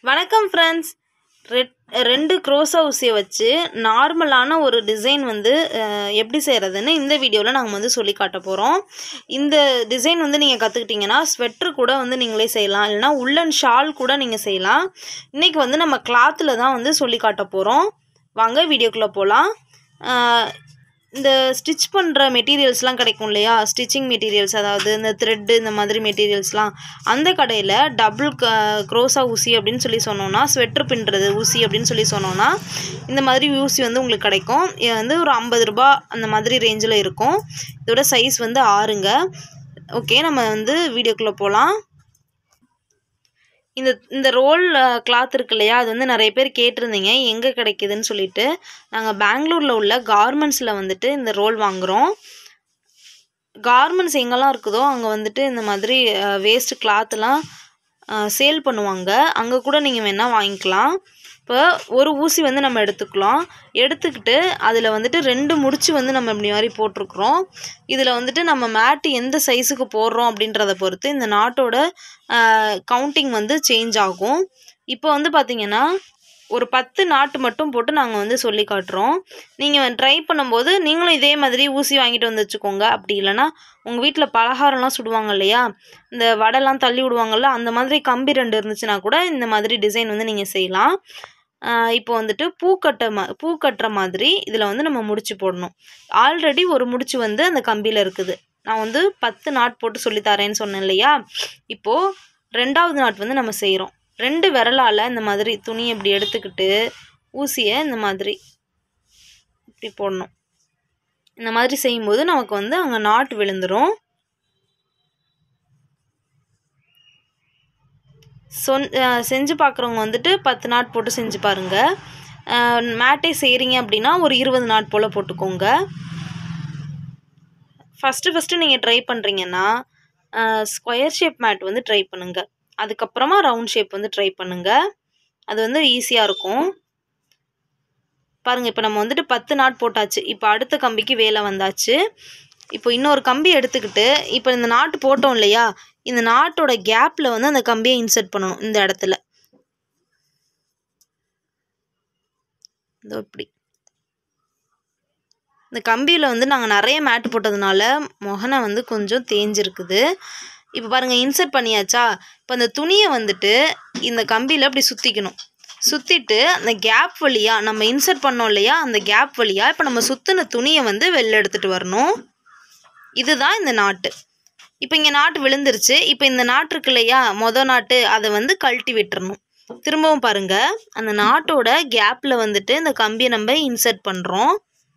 வணக்கம் friends red ரெண்டு க்ரோஸா ஊசியை வச்சு நார்மலான ஒரு டிசைன் வந்து அஹ், எப்படி செய்கிறதுன்னு இந்த வீடியோவில் நாங்கள் வந்து சொல்லி காட்ட போகிறோம் இந்த டிசைன் வந்து நீங்கள் கற்றுக்கிட்டிங்கன்னா ஸ்வெட்ரு கூட வந்து நீங்களே செய்யலாம் இல்லைனா உள்ளன் ஷால் கூட நீங்கள் செய்யலாம் இன்றைக்கி வந்து நம்ம கிளாத்தில் தான் வந்து சொல்லி காட்ட போகிறோம் வாங்க வீடியோக்குள்ளே போகலாம் இந்த ஸ்டிச் பண்ணுற மெட்டீரியல்ஸ்லாம் கிடைக்கும் இல்லையா ஸ்டிச்சிங் மெட்டீரியல்ஸ் அதாவது இந்த த்ரெட்டு இந்த மாதிரி மெட்டீரியல்ஸ்லாம் அந்த கடையில் டபுள் க க்ரோஸா ஊசி அப்படின்னு சொல்லி சொன்னோன்னா ஸ்வெட்ரு பின்னுறது ஊசி அப்படின்னு சொல்லி சொன்னோன்னா இந்த மாதிரி ஊசி வந்து உங்களுக்கு கிடைக்கும் இது வந்து ஒரு ஐம்பது ரூபா அந்த மாதிரி ரேஞ்சில் இருக்கும் இதோட சைஸ் வந்து ஆறுங்க ஓகே நம்ம வந்து வீடியோக்குள்ளே போகலாம் இந்த இந்த ரோல் கிளாத் இருக்கு இல்லையா அது வந்து நிறைய பேர் கேட்டிருந்தீங்க எங்கே கிடைக்குதுன்னு சொல்லிட்டு நாங்கள் பெங்களூரில் உள்ள கார்மெண்ட்ஸில் வந்துட்டு இந்த ரோல் வாங்குகிறோம் கார்மெண்ட்ஸ் எங்கெல்லாம் இருக்குதோ அங்கே வந்துட்டு இந்த மாதிரி வேஸ்ட் கிளாத்லாம் சேல் பண்ணுவாங்க அங்கே கூட நீங்கள் வேணால் வாங்கிக்கலாம் இப்போ ஒரு ஊசி வந்து நம்ம எடுத்துக்கலாம் எடுத்துக்கிட்டு அதில் வந்துட்டு ரெண்டு முடிச்சு வந்து நம்ம இப்படி மாதிரி போட்டிருக்குறோம் இதில் வந்துட்டு நம்ம மேட்டு எந்த சைஸுக்கு போடுறோம் அப்படின்றத பொறுத்து இந்த நாட்டோட கவுண்டிங் வந்து சேஞ்ச் ஆகும் இப்போ வந்து பார்த்திங்கன்னா ஒரு பத்து நாட்டு மட்டும் போட்டு நாங்கள் வந்து சொல்லி காட்டுறோம் நீங்கள் ட்ரை பண்ணும்போது நீங்களும் இதே மாதிரி ஊசி வாங்கிட்டு வந்து வச்சுக்கோங்க அப்படி இல்லைன்னா உங்கள் வீட்டில் பலகாரம்லாம் சுடுவாங்க இல்லையா இந்த வடைலாம் தள்ளி விடுவாங்கல்ல அந்த மாதிரி கம்பி ரெண்டு இருந்துச்சுன்னா கூட இந்த மாதிரி டிசைன் வந்து நீங்கள் செய்யலாம் ஆஹ் இப்போ வந்துட்டு பூ கட்ட மா பூ கட்டுற மாதிரி இதில் வந்து நம்ம முடிச்சு போடணும் ஆல்ரெடி ஒரு முடிச்சு வந்து அந்த கம்பியில் இருக்குது நான் வந்து பத்து நாட் போட்டு சொல்லி தரேன்னு சொன்னேன் இல்லையா இப்போது ரெண்டாவது நாட் வந்து நம்ம செய்கிறோம் ரெண்டு விரலால் இந்த மாதிரி துணியை இப்படி எடுத்துக்கிட்டு ஊசியை இந்த மாதிரி இப்படி போடணும் இந்த மாதிரி செய்யும்போது நமக்கு வந்து அங்கே நாட் விழுந்துடும் சொன் அஹ் செஞ்சு பார்க்குறவங்க வந்துட்டு பத்து நாட் போட்டு செஞ்சு பாருங்கள் மேட்டே செய்கிறீங்க அப்படின்னா ஒரு இருபது நாட் போல் போட்டுக்கோங்க ஃபஸ்ட்டு ஃபஸ்ட்டு நீங்கள் ட்ரை பண்ணுறீங்கன்னா ஸ்கொயர் ஷேப் மேட் வந்து ட்ரை பண்ணுங்கள் அதுக்கப்புறமா ரவுண்ட் ஷேப் வந்து ட்ரை பண்ணுங்கள் அது வந்து ஈஸியாக இருக்கும் பாருங்கள் இப்போ நம்ம வந்துட்டு பத்து நாட் போட்டாச்சு இப்போ அடுத்த கம்பிக்கு வேலை வந்தாச்சு இப்போ இன்னொரு கம்பி எடுத்துக்கிட்டு இப்போ இந்த நாட்டு போட்டோம் இல்லையா இந்த நாட்டோட கேப்பில் வந்து அந்த கம்பியை இன்சர்ட் பண்ணணும் இந்த இடத்துல இதோ இப்படி இந்த கம்பியில் வந்து நாங்கள் நிறைய மேட்டு போட்டதுனால முகனை வந்து கொஞ்சம் தேஞ்சிருக்குது இப்போ பாருங்கள் இன்சர்ட் பண்ணியாச்சா இப்போ அந்த துணியை வந்துட்டு இந்த கம்பியில் அப்படி சுற்றிக்கணும் சுற்றிட்டு அந்த கேப் வழியாக நம்ம இன்சர்ட் பண்ணோம் இல்லையா அந்த கேப் வழியாக இப்போ நம்ம சுற்றின துணியை வந்து வெளில எடுத்துகிட்டு வரணும் இதுதான் இந்த நாட்டு இப்போ இங்கே நாட்டு விழுந்துருச்சு இப்போ இந்த நாட்டு இருக்கு இல்லையா மொதல் நாட்டு அதை வந்து கழட்டி விட்டுறணும் திரும்பவும் பாருங்க அந்த நாட்டோட கேப்பில் வந்துட்டு இந்த கம்பியை நம்ம இன்சர்ட் பண்ணுறோம்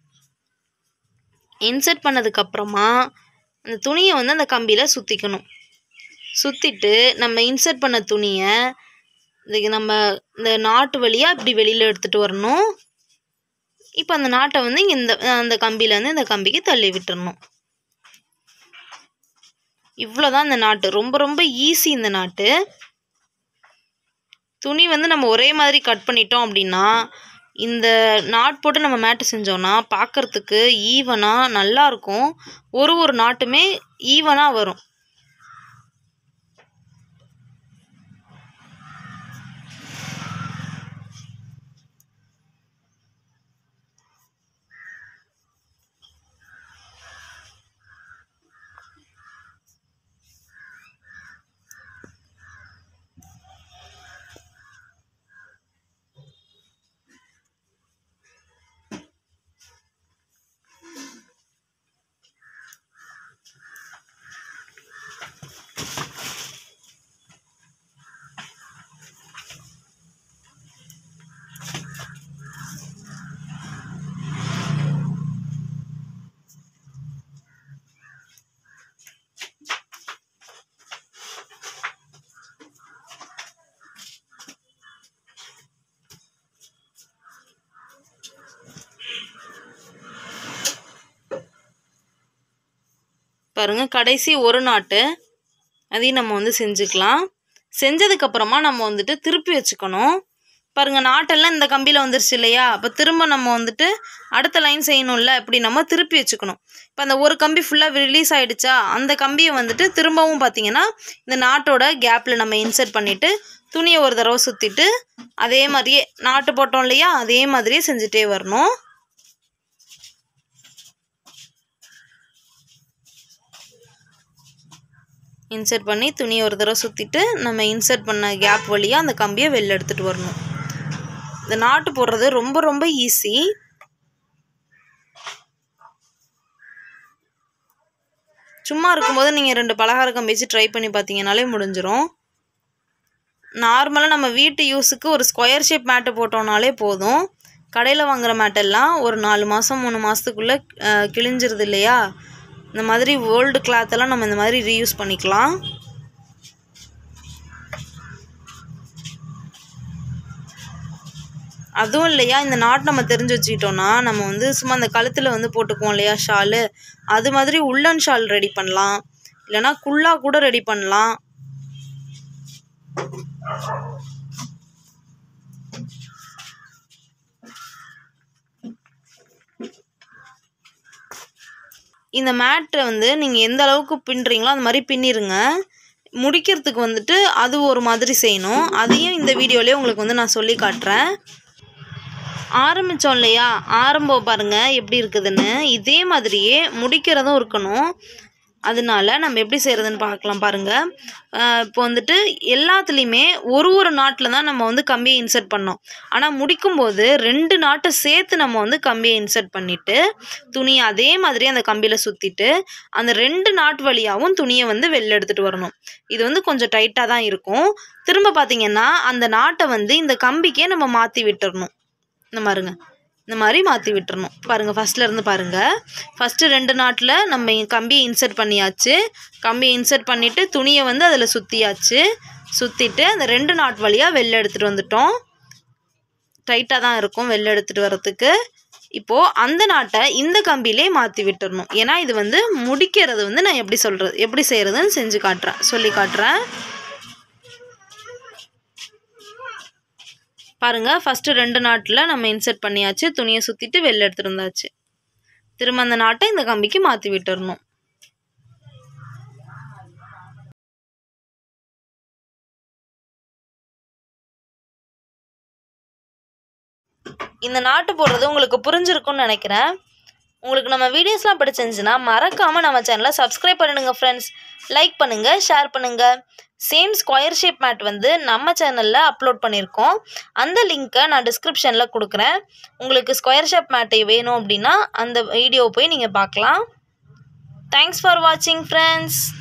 இன்சர்ட் பண்ணதுக்கப்புறமா அந்த துணியை வந்து அந்த கம்பியில் சுற்றிக்கணும் சுற்றிட்டு நம்ம இன்சர்ட் பண்ண துணியை இதுக்கு நம்ம இந்த நாட்டு வழியாக இப்படி வெளியில் எடுத்துகிட்டு வரணும் இப்போ அந்த நாட்டை வந்து இங்கே இந்த அந்த கம்பியிலேருந்து இந்த கம்பிக்கு தள்ளி விட்டுறணும் இவ்வளோதான் இந்த நாட்டு ரொம்ப ரொம்ப ஈஸி இந்த நாட்டு துணி வந்து நம்ம ஒரே மாதிரி கட் பண்ணிட்டோம் அப்படின்னா இந்த நாட் போட்டு நம்ம மேட்டு செஞ்சோன்னா பார்க்கறதுக்கு ஈவனாக நல்லாயிருக்கும் ஒரு ஒரு நாட்டுமே ஈவனாக வரும் பாருங்க கடைசி ஒரு நாட்டு அதையும் நம்ம வந்து செஞ்சுக்கலாம் செஞ்சதுக்கப்புறமா நம்ம வந்துட்டு திருப்பி வச்சுக்கணும் பாருங்கள் நாட்டெல்லாம் இந்த கம்பியில் வந்துருச்சு இல்லையா அப்போ திரும்ப நம்ம வந்துட்டு அடுத்த லைன் செய்யணும்ல இப்படி நம்ம திருப்பி வச்சுக்கணும் இப்போ அந்த ஒரு கம்பி ஃபுல்லாக ரிலீஸ் ஆகிடுச்சா அந்த கம்பியை வந்துட்டு திரும்பவும் பார்த்தீங்கன்னா இந்த நாட்டோட கேப்பில் நம்ம இன்சர்ட் பண்ணிவிட்டு துணியை ஒரு தடவை சுற்றிட்டு அதே மாதிரியே நாட்டு போட்டோம் இல்லையா அதே மாதிரியே செஞ்சுட்டே வரணும் இன்சர்ட் பண்ணி துணியை ஒரு தடவை சுற்றிட்டு நம்ம இன்சர்ட் பண்ண கேப் வழியாக அந்த கம்பியை வெளில எடுத்துகிட்டு வரணும் இந்த நாட்டு போடுறது ரொம்ப ரொம்ப ஈஸி சும்மா இருக்கும்போது நீங்கள் ரெண்டு பலகார கம்பி வச்சு ட்ரை பண்ணி பார்த்தீங்கனாலே முடிஞ்சிடும் நார்மலாக நம்ம வீட்டு யூஸுக்கு ஒரு ஸ்கொயர் ஷேப் மேட்டு போட்டோம்னாலே போதும் கடையில் வாங்குகிற மேட்டெல்லாம் ஒரு நாலு மாதம் மூணு மாதத்துக்குள்ளே கிழிஞ்சிருது இல்லையா இந்த மாதிரி ஓல்டு கிளாத்தெல்லாம் நம்ம இந்த மாதிரி ரீயூஸ் பண்ணிக்கலாம் அதுவும் இல்லையா இந்த நாட் நம்ம தெரிஞ்சு வச்சுக்கிட்டோன்னா நம்ம வந்து சும்மா அந்த கழுத்தில் வந்து போட்டுக்குவோம் இல்லையா ஷாலு அது மாதிரி உள்ளன் ஷால் ரெடி பண்ணலாம் இல்லைனா குல்லா கூட ரெடி பண்ணலாம் இந்த மேட்டை வந்து நீங்கள் எந்த அளவுக்கு பின்னுறீங்களோ அந்த மாதிரி பின்னிருங்க முடிக்கிறதுக்கு வந்துட்டு அது ஒரு மாதிரி செய்யணும் அதையும் இந்த வீடியோலேயே உங்களுக்கு வந்து நான் சொல்லி காட்டுறேன் ஆரம்பித்தோம் இல்லையா ஆரம்பம் பாருங்கள் எப்படி இருக்குதுன்னு இதே மாதிரியே முடிக்கிறதும் இருக்கணும் அதனால நம்ம எப்படி செய்கிறதுன்னு பார்க்கலாம் பாருங்கள் இப்போ வந்துட்டு எல்லாத்துலேயுமே ஒரு ஒரு நாட்டில் தான் நம்ம வந்து கம்பியை இன்சர்ட் பண்ணோம் ஆனால் முடிக்கும்போது ரெண்டு நாட்டை சேர்த்து நம்ம வந்து கம்பியை இன்சர்ட் பண்ணிவிட்டு துணியை அதே மாதிரி அந்த கம்பியில் சுற்றிட்டு அந்த ரெண்டு நாட் வழியாகவும் துணியை வந்து வெளில எடுத்துகிட்டு வரணும் இது வந்து கொஞ்சம் டைட்டாக தான் இருக்கும் திரும்ப பார்த்தீங்கன்னா அந்த நாட்டை வந்து இந்த கம்பிக்கே நம்ம மாற்றி விட்டுறணும் இந்த மாதிரிங்க இந்த மாதிரி மாற்றி விட்டுறணும் பாருங்கள் ஃபஸ்ட்லேருந்து பாருங்கள் ஃபஸ்ட்டு ரெண்டு நாட்டில் நம்ம கம்பியை இன்சர்ட் பண்ணியாச்சு கம்பியை இன்சர்ட் பண்ணிவிட்டு துணியை வந்து அதில் சுற்றியாச்சு சுற்றிட்டு அந்த ரெண்டு நாட் வழியாக வெளில எடுத்துகிட்டு வந்துட்டோம் டைட்டாக தான் இருக்கும் வெளில எடுத்துகிட்டு வரத்துக்கு இப்போது அந்த நாட்டை இந்த கம்பியிலே மாற்றி விட்டுறணும் ஏன்னா இது வந்து முடிக்கிறது வந்து நான் எப்படி சொல்கிறது எப்படி செய்கிறதுன்னு செஞ்சு காட்டுறேன் சொல்லி காட்டுறேன் பாருங்கள் ஃபஸ்ட்டு ரெண்டு நாட்டில் நம்ம இன்சர்ட் பண்ணியாச்சு துணியை சுற்றிட்டு வெளில எடுத்துகிட்டு வந்தாச்சு திரும்ப அந்த நாட்டை இந்த கம்பிக்கு மாற்றி விட்டுறணும் இந்த நாட்டு போடுறது உங்களுக்கு புரிஞ்சிருக்கும்னு நினைக்கிறேன் உங்களுக்கு நம்ம வீடியோஸ்லாம் பிடிச்சிருந்துச்சுன்னா மறக்காமல் நம்ம சேனலை சப்ஸ்கிரைப் பண்ணிடுங்க ஃப்ரெண்ட்ஸ் லைக் பண்ணுங்கள் ஷேர் பண்ணுங்கள் சேம் ஸ்கொயர் ஷேப் மேட் வந்து நம்ம சேனலில் அப்லோட் பண்ணியிருக்கோம் அந்த லிங்க்கை நான் டிஸ்கிரிப்ஷனில் கொடுக்குறேன் உங்களுக்கு ஸ்கொயர் ஷேப் மேட்டை வேணும் அப்படின்னா அந்த வீடியோ போய் நீங்கள் பார்க்கலாம் தேங்க்ஸ் ஃபார் வாட்சிங் ஃப்ரெண்ட்ஸ்